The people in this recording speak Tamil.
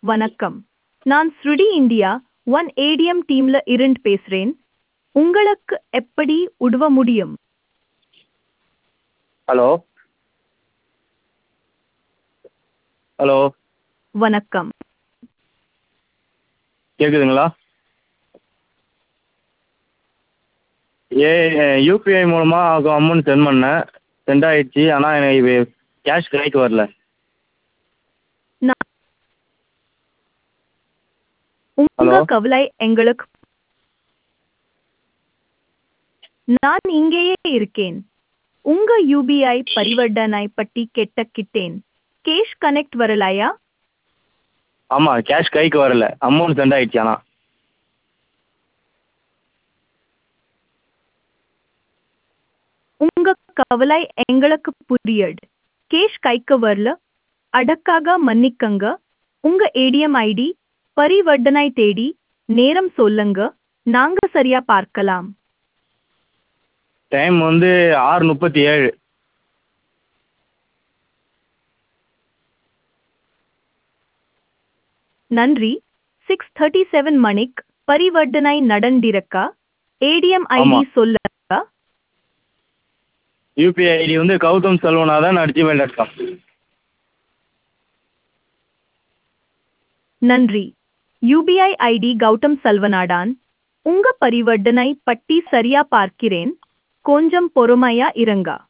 வணக்கம் நான் ஸ்ருடி இந்தியா ஒன் ஏடிஎம் டீம்ல இருந்து பேசுறேன் உங்களுக்கு எப்படி உதவ முடியும் ஹலோ ஹலோ வணக்கம் கேட்குதுங்களா ஏ யூபிஐ மூலமாக அமௌண்ட் சென்ட் பண்ணேன் சென்ட் ஆயிடுச்சு ஆனால் எனக்கு கேஷ் கைக்கு வரல நான் உங்க Hello? கவலை எங்களுக்கு நான் இங்கேயே இருக்கேன் உங்க யூபிஐ பரிவர்த்தனை பற்றி கேட்டக்கிட்டேன் கேஷ் கனெக்ட் வரலையா ஆமாம் கேஷ் கைக்கு வரல அமௌண்ட் சென்ட் ஆயிடுச்சு ஆனால் உங்க கவலை எங்களுக்கு புரியுது கேஷ் கைக்கு வரல அடக்காக மன்னிக்கங்க உங்க ஏடிஎம் ஐடி பரிவர்த்தனை தேடி நேரம் சொல்லுங்க நாங்க சரியா பார்க்கலாம் டைம் வந்து ஆறு முப்பத்தி ஏழு நன்றி சிக்ஸ் தேர்ட்டி செவன் மணிக்கு பரிவர்த்தனை நடந்திருக்கா ஏடிஎம் ஐடி ஆமா. சொல்லுங்க யூபிஐ ஐடி வந்து Gautham Selvanathan at Gmail dot com நன்றி யூபிஐ ஐடி கௌதம் சல்வநாடான் உங்க பரிவர்த்தனை பட்டி சரியா பார்க்கிறேன் கொஞ்சம் பொறுமையா இருங்க